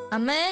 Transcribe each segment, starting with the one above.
അമ്മേ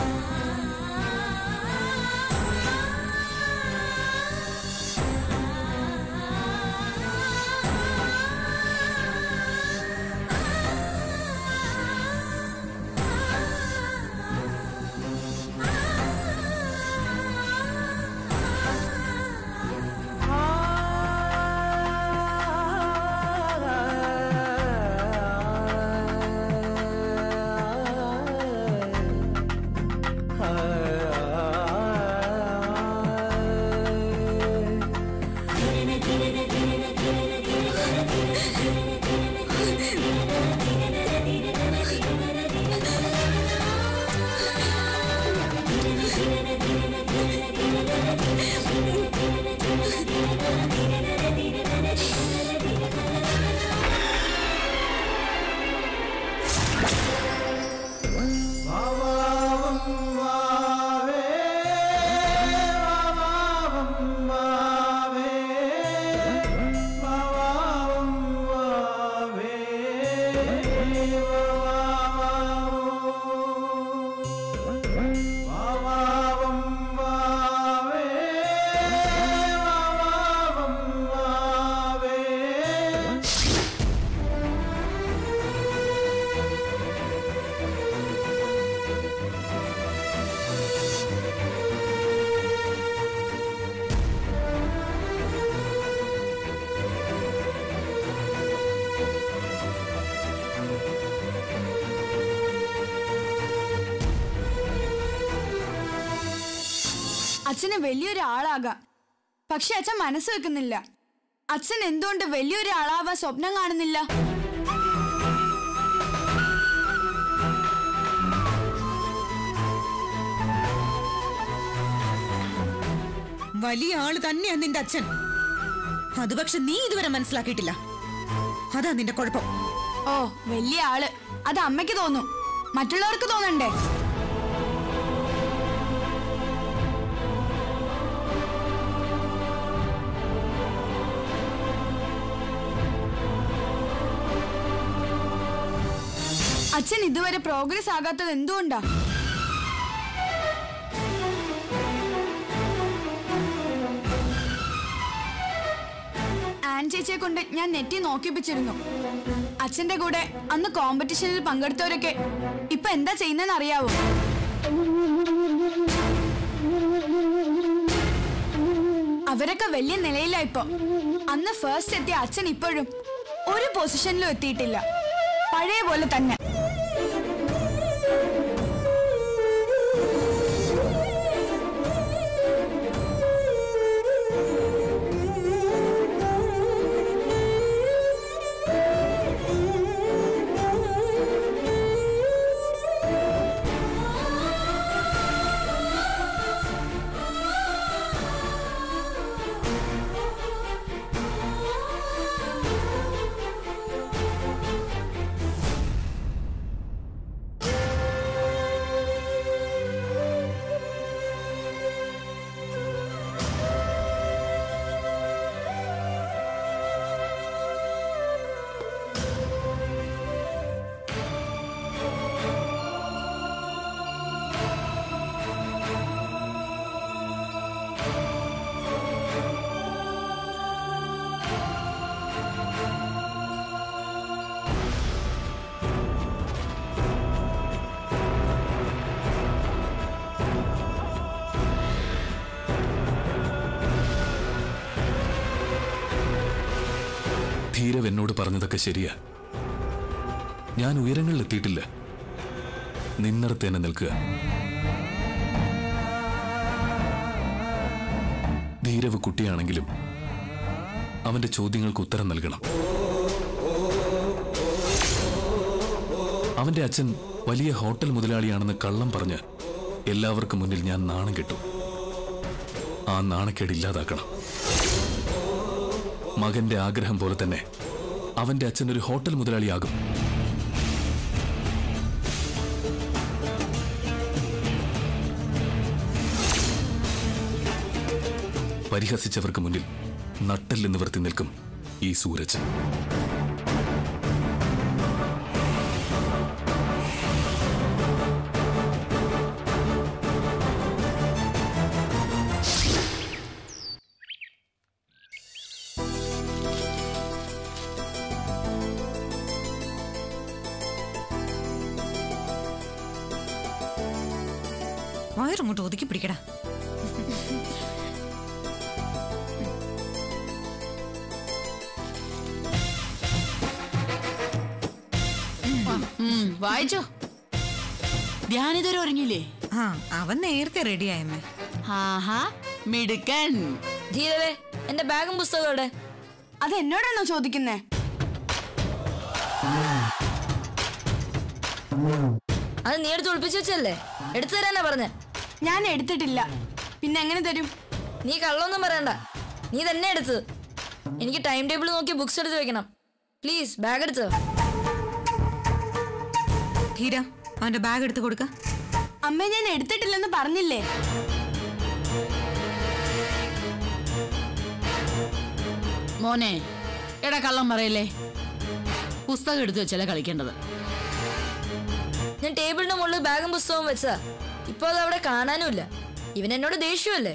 അച്ഛന് വലിയൊരു ആളാകാം പക്ഷെ അച്ഛൻ മനസ്സ് വെക്കുന്നില്ല അച്ഛൻ എന്തുകൊണ്ട് വലിയൊരു ആളാവാൻ സ്വപ്നം കാണുന്നില്ല വലിയ ആള് തന്നെയാ നിന്റെ അച്ഛൻ അത് പക്ഷെ നീ ഇതുവരെ മനസ്സിലാക്കിയിട്ടില്ല അതാ നിന്റെ കുഴപ്പം ഓ വലിയ ആള് അത് അമ്മയ്ക്ക് തോന്നും മറ്റുള്ളവർക്ക് തോന്നണ്ടേ അച്ഛൻ ഇതുവരെ പ്രോഗ്രസ് ആകാത്തത് എന്തുകൊണ്ടാ ആൻ ചേച്ചിയെ കൊണ്ട് ഞാൻ നെറ്റി നോക്കിപ്പിച്ചിരുന്നു അച്ഛന്റെ കൂടെ അന്ന് കോമ്പറ്റീഷനിൽ പങ്കെടുത്തവരൊക്കെ ഇപ്പൊ എന്താ ചെയ്യുന്നതെന്ന് അറിയാവോ അവരൊക്കെ വലിയ നിലയിലാ ഇപ്പൊ അന്ന് ഫസ്റ്റ് എത്തിയ അച്ഛൻ ഇപ്പോഴും ഒരു പൊസിഷനിലും എത്തിയിട്ടില്ല പഴയ പോലെ തന്നെ ധീരവ് എന്നോട് പറഞ്ഞതൊക്കെ ശരിയാ ഞാൻ ഉയരങ്ങളിൽ എത്തിയിട്ടില്ല നിന്നടത്ത് തന്നെ നിൽക്കുക ധീരവ് കുട്ടിയാണെങ്കിലും അവന്റെ ചോദ്യങ്ങൾക്ക് ഉത്തരം നൽകണം അവന്റെ അച്ഛൻ വലിയ ഹോട്ടൽ മുതലാളിയാണെന്ന് കള്ളം പറഞ്ഞ് എല്ലാവർക്കും മുന്നിൽ ഞാൻ നാണം കെട്ടു ആ നാണക്കേട് ഇല്ലാതാക്കണം മകന്റെ ആഗ്രഹം പോലെ തന്നെ അവന്റെ അച്ഛൻ ഒരു ഹോട്ടൽ മുതലാളിയാകും പരിഹസിച്ചവർക്ക് മുന്നിൽ നട്ടല് നിവർത്തി നിൽക്കും ഈ സൂരജ് വയറങ്ങോട്ട് ഒതുക്കി പിടിക്കടാ ഉം, വായിച്ചോ ധ്യാനിതൊരു ഒരുങ്ങില്ലേ ആ അവൻ നേരത്തെ റെഡിയായമ്മേ ആഹാ മിടുക്കൻ ധീരവേ എന്റെ ബാഗും പുസ്തകവും എവിടെ അത് എന്നോടാണോ ചോദിക്കുന്നേ അത് നീ എടുത്ത് ഒളിപ്പിച്ചു വെച്ചല്ലേ എടുത്തു തരാനാ പറഞ്ഞേ ഞാൻ എടുത്തിട്ടില്ല പിന്നെ എങ്ങനെ തരും നീ കള്ളൊന്നും പറയണ്ട നീ തന്നെ എടുത്ത് എനിക്ക് ടൈം ടേബിൾ നോക്കി ബുക്സ് എടുത്ത് വെക്കണം പ്ലീസ് ബാഗ് എടുത്തോ ധീര അവന്റെ ബാഗ് എടുത്ത് കൊടുക്ക അമ്മ ഞാൻ എടുത്തിട്ടില്ലെന്ന് പറഞ്ഞില്ലേ മോനെ എടാ കള്ളം പറയല്ലേ പുസ്തകം എടുത്തു വെച്ചല്ലേ കളിക്കേണ്ടത് ഞാൻ ടേബിളിന്റെ മുകളിൽ ബാഗും പുസ്തകവും വെച്ചാ ഇപ്പൊ അത് അവിടെ കാണാനുമില്ല ഇവൻ എന്നോട് ദേഷ്യമല്ലേ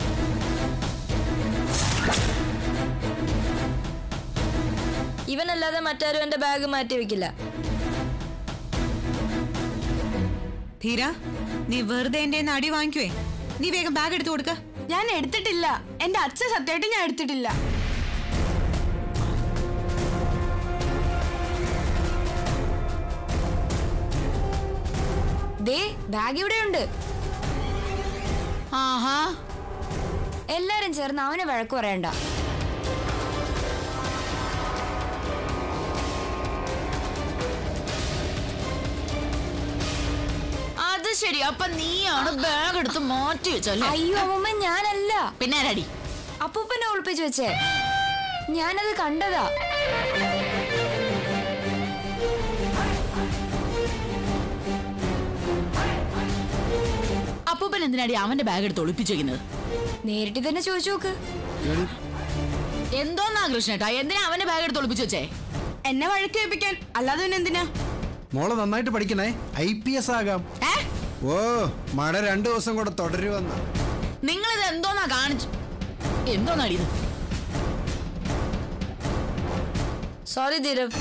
ഇവനല്ലാതെ മറ്റാരും എന്റെ ബാഗ് മാറ്റി വെക്കില്ല ധീര നീ വെറുതെ എന്റെ കയ്യിന്ന് അടി വാങ്ങിക്കുവേ നീ വേഗം ബാഗ് എടുത്ത് കൊടുക്ക ഞാൻ എടുത്തിട്ടില്ല എന്റെ അച്ഛൻ സത്യമായിട്ട് ഞാൻ എടുത്തിട്ടില്ല ദേ ബാഗ് ഇവിടെയുണ്ട് ആഹാ എല്ലാരും ചേർന്ന് അവനെ വഴക്ക് പറയണ്ട അത് ശരി അപ്പൊ നീയാണ് ബാഗ് എടുത്ത് മാറ്റി വെച്ചല്ലേ അയ്യോ അമ്മമ്മ ഞാനല്ല പിന്നെ ആരാടി അപ്പൂപ്പനെ ഒളിപ്പിച്ചു വെച്ചേ ഞാനത് കണ്ടതാ അപ്പൂപ്പൻ എന്തിനാടി അവന്റെ ബാഗ് എടുത്ത് ഒളിപ്പിച്ചു വെക്കുന്നത് നേരിട്ട് തന്നെ ചോദിച്ചു നോക്ക് എന്തോന്നാ കൃഷ്ണേട്ടാ എന്തിനാ അവന്റെ ബാഗ് എടുത്ത് ഒളിപ്പിച്ചു വെച്ചേ എന്നെ വഴക്ക് കേൾപ്പിക്കാൻ അല്ലാതെ പിന്നെ എന്തിനാ മോള് നന്നായിട്ട് പഠിക്കണേ ഐ പി എസ് ആകാം ഏ ഓ മഴ രണ്ടു ദിവസം കൂടെ തുടരുവന്ന നിങ്ങളിത് എന്തോന്നാ കാണിച്ചു എന്തോന്നാടി ഇത് സോറി ധീരവ്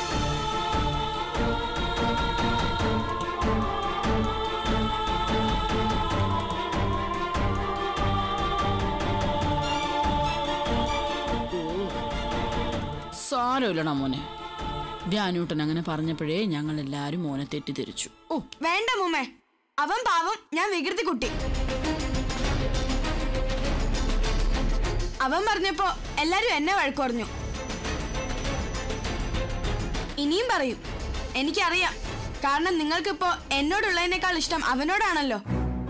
സാരമില്ലടാ മോനെ ധ്യാനൂട്ടൻ അങ്ങനെ പറഞ്ഞപ്പോഴേ ഞങ്ങൾ എല്ലാരും മോനെ തെറ്റിദ്ധരിച്ചു ഓ വേണ്ട മുമ്മേ അവൻ പാവം ഞാൻ വികൃതി കുട്ടി അവൻ പറഞ്ഞപ്പോ എല്ലാരും എന്നെ വഴക്ക് പറഞ്ഞു ഇനിയും പറയും എനിക്കറിയാം കാരണം നിങ്ങൾക്കിപ്പോ എന്നോടുള്ളതിനേക്കാൾ ഇഷ്ടം അവനോടാണല്ലോ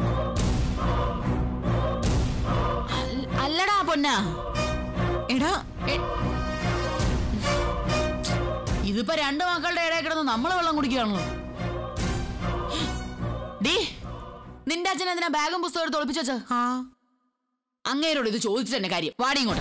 അല്ലടാ പൊന്നാ എടാ എ- ഇതിപ്പോ രണ്ട് മക്കളുടെ ഇടയിൽ കിടന്ന് നമ്മള് വെള്ളം കുടിക്കുകയാണല്ലോ ഡീ നിന്റെ അച്ഛൻ എന്തിനാ ബാഗും പുസ്തകം എടുത്ത് ഒളിപ്പിച്ചു വെച്ചത് ആ അങ്ങേരോട് ഇത് ചോദിച്ചിട്ട് തന്നെ കാര്യം വാടി ഇങ്ങോട്ട്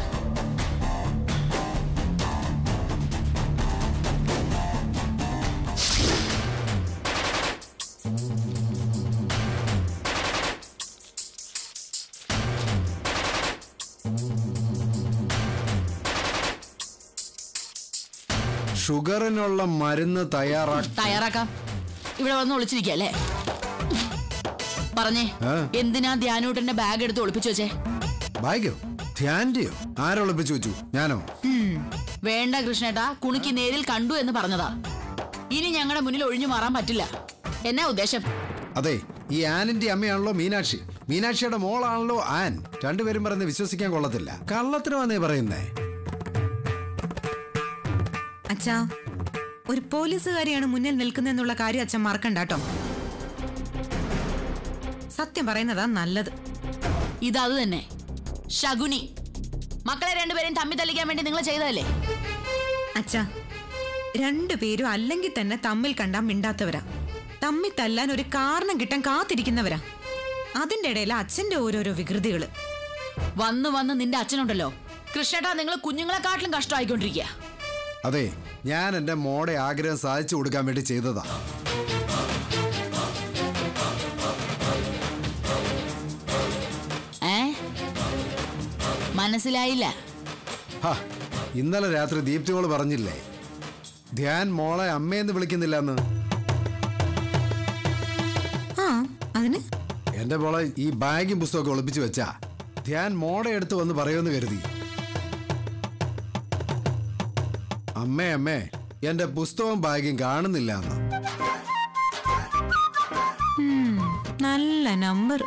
ഷുഗറിനുള്ള മരുന്ന് തയ്യാറാക്കി തയ്യാറാക്കാം ഇവിടെ വന്ന് ഒളിച്ചിരിക്കല്ലേ പറഞ്ഞേ ആ. എന്തിനാ ധ്യാനൂട്ടന്റെ ബാഗ് എടുത്ത് ഒളിപ്പിച്ചു വെച്ചേ ബാഗോ ധ്യാന്റെയോ ആരൊളിപ്പിച്ചു വെച്ചു ഞാനോ ഉം. വേണ്ട കൃഷ്ണേട്ടാ കുണിക്ക് നേരിൽ കണ്ടു എന്ന് പറഞ്ഞതാ ഇനി ഞങ്ങളുടെ മുന്നിൽ ഒഴിഞ്ഞു മാറാൻ പറ്റില്ല എന്നാ ഉദ്ദേശം അതെ ഈ ആനിന്റെ അമ്മയാണല്ലോ മീനാക്ഷി മീനാക്ഷിയുടെ മോളാണല്ലോ ആൻ രണ്ടുപേരും പറയുന്നത് വിശ്വസിക്കാൻ കൊള്ളത്തില്ല കള്ളത്തിന് വന്നേ പറയുന്നേ അച്ഛാ ഒരു പോലീസുകാരിയാണ് മുന്നിൽ നിൽക്കുന്നതെന്നുള്ള കാര്യം അച്ഛൻ മറക്കണ്ട കേട്ടോ സത്യം പറയുന്നതാ നല്ലത് ഇതത് തന്നെ ശകുനി മക്കളെ രണ്ടുപേരെയും തമ്മി തല്ലിക്കാൻ വേണ്ടി നിങ്ങൾ ചെയ്തതല്ലേ അച്ഛാ രണ്ടുപേരും അല്ലെങ്കിൽ തന്നെ തമ്മിൽ കണ്ടാ മിണ്ടാത്തവരാ തമ്മിൽ തല്ലാൻ ഒരു കാരണം കിട്ടാൻ കാത്തിരിക്കുന്നവരാ അതിന്റെ ഇടയിൽ അച്ഛന്റെ ഓരോരോ വികൃതികള് വന്ന് വന്ന് നിന്റെ അച്ഛനുണ്ടല്ലോ കൃഷ്ണേട്ടാ നിങ്ങൾ കുഞ്ഞുങ്ങളെക്കാട്ടിലും കഷ്ടമായിക്കൊണ്ടിരിക്കുക അതെ ഞാൻ എൻ്റെ മോടെ ആഗ്രഹം സാധിച്ചു കൊടുക്കാൻ വേണ്ടി ചെയ്തതാ ഏ മനസ്സിലായില്ല ഹാ ഇന്നലെ രാത്രി ദീപ്തി മോള് പറഞ്ഞില്ലേ ധ്യാൻ മോളെ അമ്മയെന്ന് വിളിക്കുന്നില്ലെന്ന് ആ അതിന് എന്റെ മോളെ ഈ ബാഗും പുസ്തകമൊക്കെ ഒളിപ്പിച്ച് വെച്ചാ ധ്യാൻ മോടെ എടുത്ത് വന്ന് പറയുമെന്ന് കരുതി അമ്മേ അമ്മേ എന്റെ പുസ്തകവും ബാഗും കാണുന്നില്ല എന്ന് നല്ല നമ്പർ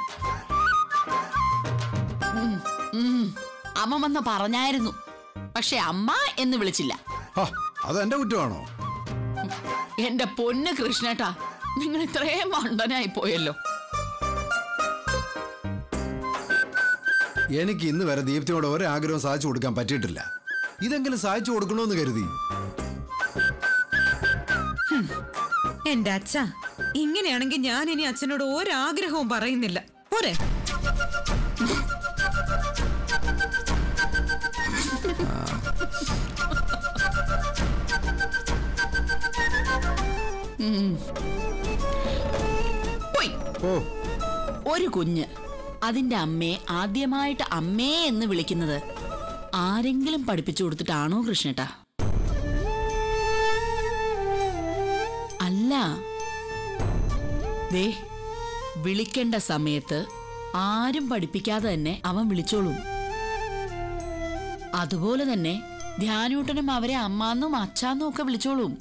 അമ്മ വന്ന് പറഞ്ഞായിരുന്നു പക്ഷെ അമ്മ എന്ന് വിളിച്ചില്ല ഹ, അത് എന്റെ കുറ്റമാണോ എന്റെ പൊന്ന് കൃഷ്ണേട്ടാ നിങ്ങൾ ഇത്രയും മണ്ടനായി പോയല്ലോ എനിക്ക് ഇന്ന് വരെ ദീപ്തിയോട് ഒരാഗ്രഹവും സാധിച്ചു കൊടുക്കാൻ പറ്റിയിട്ടില്ല ഇതെങ്കിലും സാധിച്ചു കൊടുക്കണമെന്ന് കരുതി എന്റെ അച്ഛ ഇങ്ങനെയാണെങ്കിൽ ഞാൻ ഇനി അച്ഛനോട് ഒരാഗ്രഹവും പറയുന്നില്ല പോരെ പോയി ഓ ഒരു കുഞ്ഞ് അതിന്റെ അമ്മയെ ആദ്യമായിട്ട് അമ്മേ എന്ന് വിളിക്കുന്നത് ആരെങ്കിലും പഠിപ്പിച്ചു കൊടുത്തിട്ടാണോ കൃഷ്ണേട്ടാ അല്ല ദേ വിളിക്കേണ്ട സമയത്ത് ആരും പഠിപ്പിക്കാതെ തന്നെ അവൻ വിളിച്ചോളും അതുപോലെ തന്നെ ധ്യാനൂട്ടനും അവരെ അമ്മാന്നും അച്ഛാന്നും ഒക്കെ വിളിച്ചോളും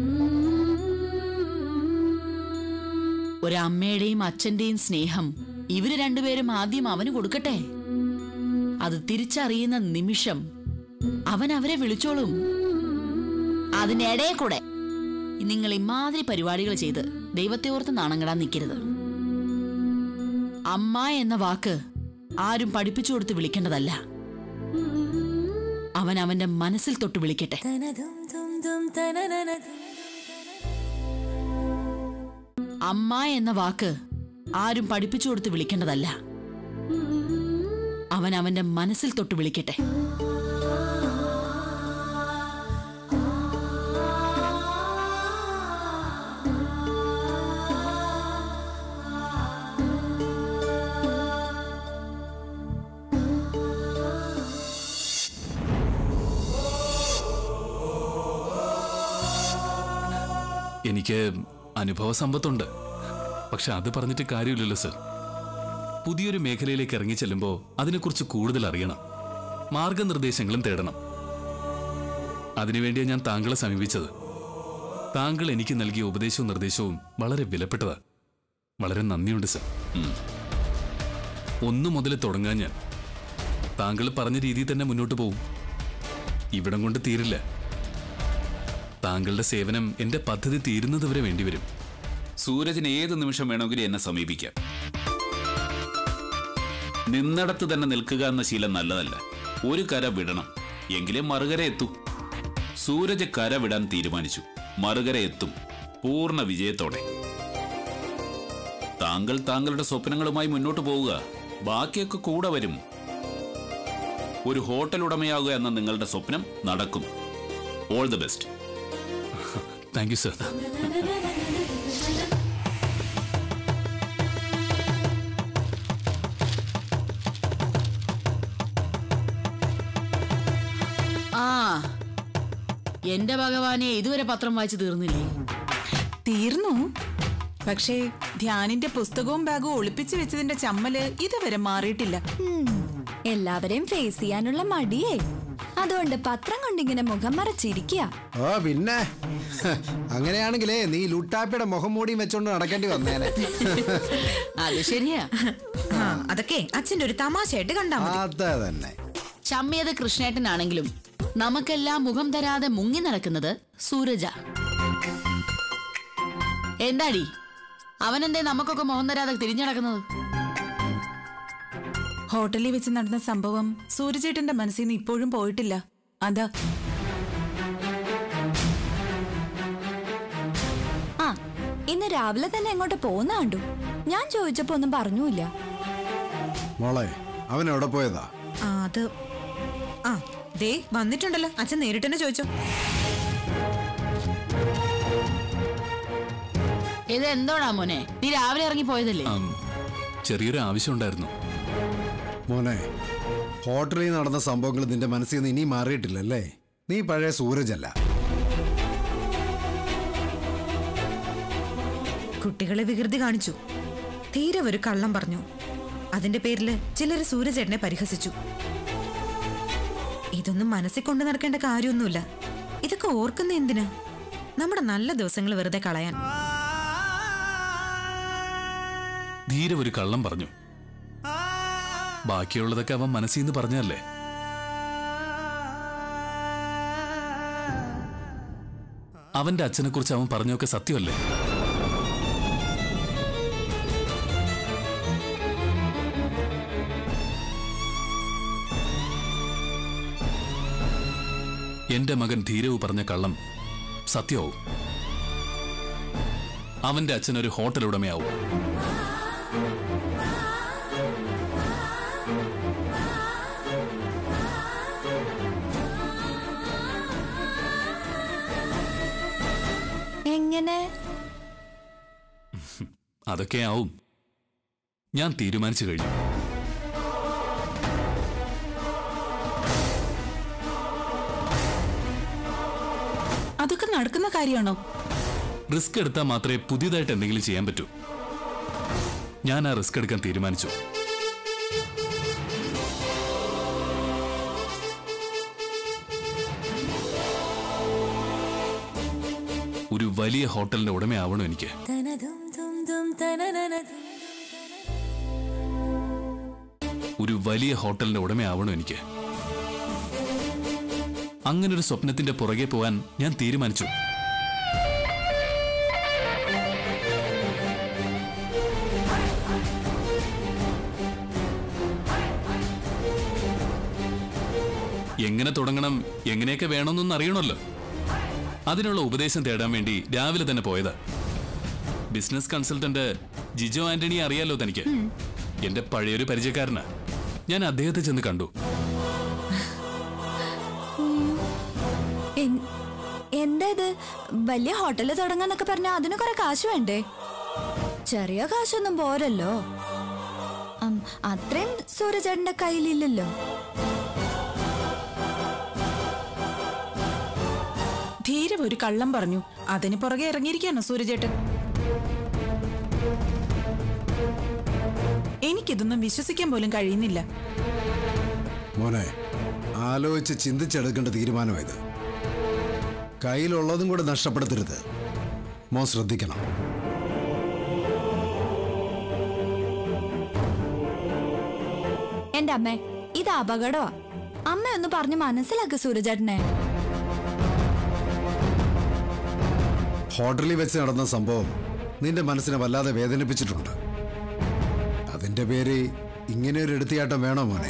ഒരമ്മയുടെയും അച്ഛന്റെയും സ്നേഹം ഇവര് രണ്ടുപേരും ആദ്യം അവന് കൊടുക്കട്ടെ അത് തിരിച്ചറിയുന്ന നിമിഷം അവൻ അവരെ വിളിച്ചോളും അതിനിടെ കൂടെ നിങ്ങൾ ഇമാതിരി പരിപാടികൾ ചെയ്ത് ദൈവത്തെ ഓർത്ത് നാണങ്ങിടാൻ നിൽക്കരുത് അമ്മ എന്ന വാക്ക് ആരും പഠിപ്പിച്ചു കൊടുത്ത് വിളിക്കേണ്ടതല്ല അവൻ അവന്റെ മനസ്സിൽ തൊട്ട് വിളിക്കട്ടെ അമ്മ എന്ന വാക്ക് ആരും പഠിപ്പിച്ചു കൊടുത്ത് വിളിക്കേണ്ടതല്ല അവൻ അവന്റെ മനസ്സിൽ തൊട്ട് വിളിക്കട്ടെ എനിക്ക് അനുഭവ സമ്പത്തുണ്ട് പക്ഷെ അത് പറഞ്ഞിട്ട് കാര്യമില്ലല്ലോ സർ പുതിയൊരു മേഖലയിലേക്ക് ഇറങ്ങി ചെല്ലുമ്പോൾ അതിനെക്കുറിച്ച് കൂടുതൽ അറിയണം മാർഗനിർദ്ദേശങ്ങളും തേടണം അതിനുവേണ്ടിയാണ് ഞാൻ താങ്കളെ സമീപിച്ചത് താങ്കൾ എനിക്ക് നൽകിയ ഉപദേശവും നിർദ്ദേശവും വളരെ വിലപ്പെട്ടതാ വളരെ നന്ദിയുണ്ട് സർ ഒന്നു മുതൽ തുടങ്ങാൻ ഞാൻ താങ്കൾ പറഞ്ഞ രീതിയിൽ തന്നെ മുന്നോട്ട് പോകും ഇവിടം കൊണ്ട് തീരില്ല താങ്കളുടെ സേവനം എന്റെ പദ്ധതി തീരുന്നതുവരെ വേണ്ടിവരും സൂരജിന് ഏത് നിമിഷം വേണമെങ്കിലും എന്നെ സമീപിക്കാം നിന്നിടത്ത് തന്നെ നിൽക്കുക എന്ന ശീലം നല്ലതല്ല ഒരു കര വിടണം എങ്കിലേ മറുകര എത്തൂ സൂരജ് കര വിടാൻ തീരുമാനിച്ചു മറുകര എത്തും പൂർണ്ണ വിജയത്തോടെ താങ്കൾ താങ്കളുടെ സ്വപ്നങ്ങളുമായി മുന്നോട്ട് പോവുക ബാക്കിയൊക്കെ കൂടെ വരും ഒരു ഹോട്ടൽ ഉടമയാകുക എന്ന നിങ്ങളുടെ സ്വപ്നം നടക്കും all the best thank you sir ആ എന്റെ ഭഗവാനെ ഇതുവരെ പത്രം വായിച്ചു തീർന്നില്ലേ തീർന്നു പക്ഷേ ധ്യാനിന്റെ പുസ്തകവും ബാഗും ഒളിപ്പിച്ചു വെച്ചതിന്റെ ചമ്മല് ഇതുവരെ മാറിയിട്ടില്ല എല്ലാവരെയും ഫേസ് ചെയ്യാനുള്ള മടിയേ അതുകൊണ്ട് പത്രം കൊണ്ടിങ്ങനെ മുഖം മറച്ചിരിക്കുക ഓ പിന്നെ അങ്ങനെയാണെങ്കിലേ നീ ലുട്ടാപ്പിയുടെ മുഖം മൂടിയും വെച്ചോണ്ട് നടക്കേണ്ടി വന്നേനെ അത് ശരിയാ ആ അതൊക്കെ അച്ഛന്റെ ഒരു തമാശയായിട്ട് കണ്ടാ മതി അതെ തന്നെ ചമ്മിയത് കൃഷ്ണേട്ടനാണെങ്കിലും നമുക്കെല്ലാം മുഖം തരാതെ മുങ്ങി നടക്കുന്നത് സൂരജ എന്താടി അവനെന്തേ നമുക്കൊക്കെ മുഖം തരാതെ തിരിഞ്ഞടക്കുന്നത് ഹോട്ടലിൽ വെച്ച് നടന്ന സംഭവം സൂര്യചേട്ടന്റെ മനസ്സിൽ നിന്ന് ഇപ്പോഴും പോയിട്ടില്ല അതാ ആ ഇന്ന് രാവിലെ തന്നെ എങ്ങോട്ട് പോകുന്ന കണ്ടു ഞാൻ ചോദിച്ചപ്പോ ഒന്നും പറഞ്ഞൂല്ല മോളെ അവൻ എവിടെ പോയതാ ആ, അത് ആ ദേ വന്നിട്ടുണ്ടല്ലോ അച്ഛൻ നേരിട്ട് തന്നെ ചോദിച്ചോ ഇത് എന്തോടാ മോനെ നീ രാവിലെ ഇറങ്ങി പോയതല്ലേ ആം, ചെറിയൊരു ആവശ്യം ഉണ്ടായിരുന്നു മോനെ ഹോട്ടലിൽ നടന്ന സംഭവങ്ങൾ നിന്റെ മനസ്സിൽ നിന്ന് ഇനി മാറിയിട്ടില്ലല്ലേ നീ പഴയ സൂരജല്ല കുട്ടികളെ വികൃതി കാണിച്ചു തീരെ ഒരു കള്ളം പറഞ്ഞു അതിന്റെ പേരില് ചിലര് സൂര്യചേട്ടനെ പരിഹസിച്ചു ഇതൊന്നും മനസ്സിൽ കൊണ്ടു നടക്കേണ്ട കാര്യമൊന്നുമില്ല ഇതൊക്കെ ഓർക്കുന്ന എന്തിനാ നമ്മുടെ നല്ല ദിവസങ്ങൾ വെറുതെ കളയാൻ ധീര ഒരു കള്ളം പറഞ്ഞു ബാക്കിയുള്ളതൊക്കെ അവൻ മനസ്സിൽ നിന്ന് പറഞ്ഞല്ലേ അവന്റെ അച്ഛനെ കുറിച്ച് അവൻ പറഞ്ഞൊക്കെ സത്യമല്ലേ എന്റെ മകൻ ധീരവ് പറഞ്ഞ കള്ളം സത്യമാവും അവന്റെ അച്ഛൻ ഒരു ഹോട്ടൽ ഉടമയാവും എങ്ങനെ അതൊക്കെ ആവും ഞാൻ തീരുമാനിച്ചു കഴിഞ്ഞു അതൊക്കെ നടക്കുന്ന കാര്യമാണോ റിസ്ക് എടുത്താൽ മാത്രമേ പുതിയതായിട്ട് എന്തെങ്കിലും ചെയ്യാൻ പറ്റൂ ഞാൻ ആ റിസ്ക് എടുക്കാൻ തീരുമാനിച്ചു ഒരു വലിയ ഹോട്ടലിന്റെ ഉടമയാവണം എനിക്ക് ഒരു വലിയ ഹോട്ടലിന്റെ ഉടമയാവണം എനിക്ക് അങ്ങനെ ഒരു സ്വപ്നത്തിന്റെ പുറകെ പോകാൻ ഞാൻ തീരുമാനിച്ചു എങ്ങനെ തുടങ്ങണം എങ്ങനെയൊക്കെ വേണമെന്നൊന്നും അറിയണമല്ലോ അതിനുള്ള ഉപദേശം തേടാൻ വേണ്ടി രാവിലെ തന്നെ പോയതാ ബിസിനസ് കൺസൾട്ടന്റ് ജിജോ ആന്റണിയെ അറിയാലോ തനിക്ക് എന്റെ പഴയൊരു പരിചയക്കാരനാ ഞാൻ അദ്ദേഹത്തെ ചെന്ന് കണ്ടു എൻ- എന്താ ഇത് വലിയ ഹോട്ടല് തുടങ്ങാന്നൊക്കെ പറഞ്ഞാൽ അതിന് കുറെ കാശ് വേണ്ടേ ചെറിയ കാശൊന്നും പോരല്ലോ ഉം, അത്രയും സൂര്യചേട്ടന്റെ കയ്യിലില്ലല്ലോ ധീരം ഒരു കള്ളം പറഞ്ഞു അതിന് പുറകെ ഇറങ്ങിയിരിക്കാണോ സൂര്യചേട്ടൻ എനിക്കിതൊന്നും വിശ്വസിക്കാൻ പോലും കഴിയുന്നില്ല മോനെ ആലോചിച്ച് ചിന്തിച്ചെടുക്കേണ്ട തീരുമാനമായത് കയ്യിലുള്ളതും കൂടെ നഷ്ടപ്പെടുത്തരുത് മോൻ ശ്രദ്ധിക്കണം എന്റെ അമ്മേ ഇത് അപകടമാ അമ്മ ഒന്ന് പറഞ്ഞു മനസ്സിലാക്ക് സൂര്യചേട്ടനെ ഹോട്ടലിൽ വെച്ച് നടന്ന സംഭവം നിന്റെ മനസ്സിനെ വല്ലാതെ വേദനിപ്പിച്ചിട്ടുണ്ട് അതിന്റെ പേര് ഇങ്ങനെ ഒരു എടുത്തിയാട്ടം വേണോ മോനെ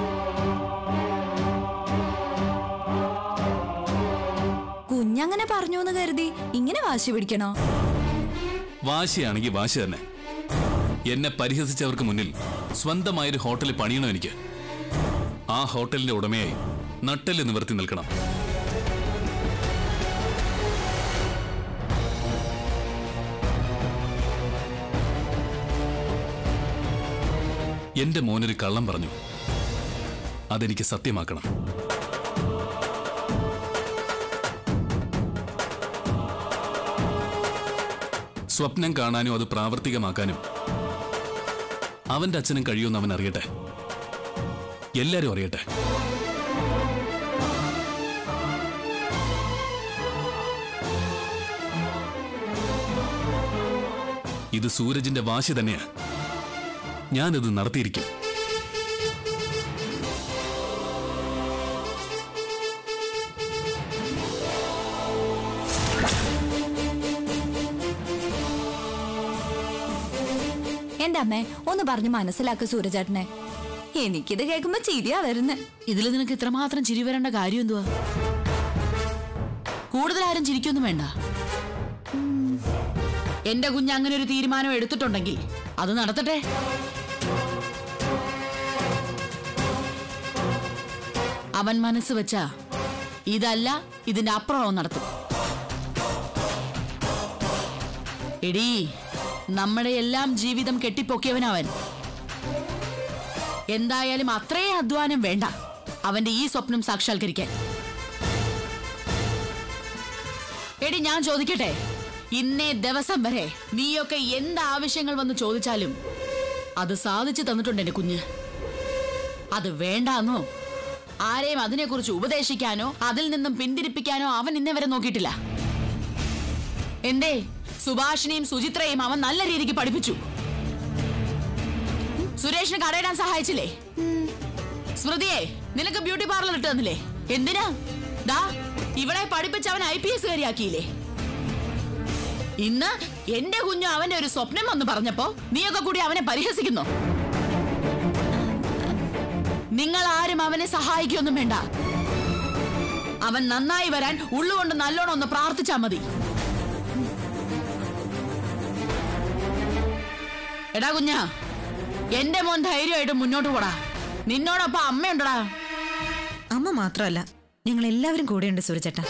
കുഞ്ഞങ്ങനെ പറഞ്ഞു എന്ന് കരുതി ഇങ്ങനെ വാശി പിടിക്കണോ വാശിയാണെങ്കിൽ വാശി തന്നെ എന്നെ പരിഹസിച്ചവർക്ക് മുന്നിൽ സ്വന്തമായൊരു ഹോട്ടലിൽ പണിയണം എനിക്ക് ആ ഹോട്ടലിന്റെ ഉടമയായി നട്ടല് നിവർത്തി നിൽക്കണം എന്റെ മോനൊരു കള്ളം പറഞ്ഞു അതെനിക്ക് സത്യമാക്കണം സ്വപ്നം കാണാനും അത് പ്രാവർത്തികമാക്കാനും അവന്റെ അച്ഛനും കഴിയുമെന്ന് അവൻ അറിയട്ടെ എല്ലാരും അറിയട്ടെ ഇത് സൂരജിന്റെ വാശി തന്നെയാ ഞാനിത് നടത്തിയിരിക്കും എന്റെ അമ്മേ ഒന്ന് പറഞ്ഞു മനസ്സിലാക്ക് സൂര്യചേട്ടനെ എനിക്കിത് കേൾക്കുമ്പോ ചിരിയാ വരുന്നേ ഇതിൽ നിനക്ക് ഇത്രമാത്രം ചിരി വരേണ്ട കാര്യം എന്തുവാ കൂടുതൽ ആരും ചിരിക്കൊന്നും വേണ്ട എന്റെ കുഞ്ഞ് അങ്ങനെ ഒരു തീരുമാനം എടുത്തിട്ടുണ്ടെങ്കിൽ അത് നടത്തട്ടെ അവൻ മനസ്സ് വെച്ചാ ഇതല്ല ഇതിന്റെ അപ്പുറം അവൻ നടത്തും എടീ നമ്മുടെ എല്ലാം ജീവിതം കെട്ടിപ്പൊക്കിയവനവൻ എന്തായാലും അത്രയും അധ്വാനം വേണ്ട അവന്റെ ഈ സ്വപ്നം സാക്ഷാത്കരിക്കാൻ എടി ഞാൻ ചോദിക്കട്ടെ ഇന്നേ ദിവസം വരെ നീയൊക്കെ എന്ത് ആവശ്യങ്ങൾ വന്ന് ചോദിച്ചാലും അത് സാധിച്ചു തന്നിട്ടുണ്ട് എന്റെ കുഞ്ഞ് അത് വേണ്ടാന്നോ ആരെയും അതിനെക്കുറിച്ച് ഉപദേശിക്കാനോ അതിൽ നിന്നും പിന്തിരിപ്പിക്കാനോ അവൻ ഇന്നേ വരെ നോക്കിയിട്ടില്ല എന്തേ സുഭാഷിനെയും സുചിത്രയും അവൻ നല്ല രീതിക്ക് പഠിപ്പിച്ചു സുരേഷിന് കടയിടാൻ സഹായിച്ചില്ലേ സ്മൃതിയെ നിനക്ക് ബ്യൂട്ടി പാർലർ ഇട്ട് തന്നില്ലേ എന്തിനാ ദാ ഇവിടെ പഠിപ്പിച്ച് അവൻ ഐ പി എസ് കാരിയാക്കിയില്ലേ ഇന്ന് എന്റെ കുഞ്ഞു അവന്റെ ഒരു സ്വപ്നം വന്ന് പറഞ്ഞപ്പോ നീയൊക്കെ കൂടി അവനെ പരിഹസിക്കുന്നു നിങ്ങൾ ആരും അവനെ സഹായിക്കൊന്നും വേണ്ട അവൻ നന്നായി വരാൻ ഉള്ളുകൊണ്ട് നല്ലോണം ഒന്ന് പ്രാർത്ഥിച്ചാ മതി എടാ കുഞ്ഞാ എന്റെ മോൻ ധൈര്യമായിട്ട് മുന്നോട്ട് പോടാ നിന്നോടൊപ്പം അമ്മയുണ്ടടാ അമ്മ മാത്രമല്ല ഞങ്ങൾ എല്ലാവരും കൂടെയുണ്ട് സൂരജേട്ടാ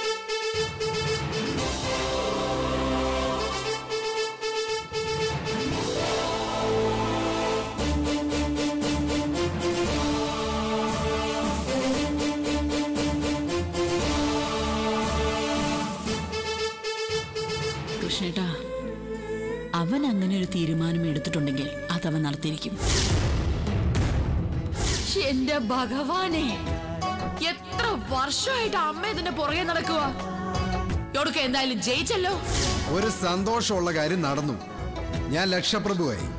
കൃഷ്ണേട്ടാ അവൻ അങ്ങനെ ഒരു തീരുമാനം എടുത്തിട്ടുണ്ടെങ്കിൽ അതവൻ നടത്തിയിരിക്കും എന്റെ ഭഗവാനെ എത്ര വർഷമായിട്ട് അമ്മ ഇതിന്റെ പുറകെ നടക്കുക ഇവിടൊക്കെ എന്തായാലും ജയിച്ചല്ലോ ഒരു സന്തോഷമുള്ള കാര്യം നടന്നു ഞാൻ ലക്ഷപ്രഭുവായി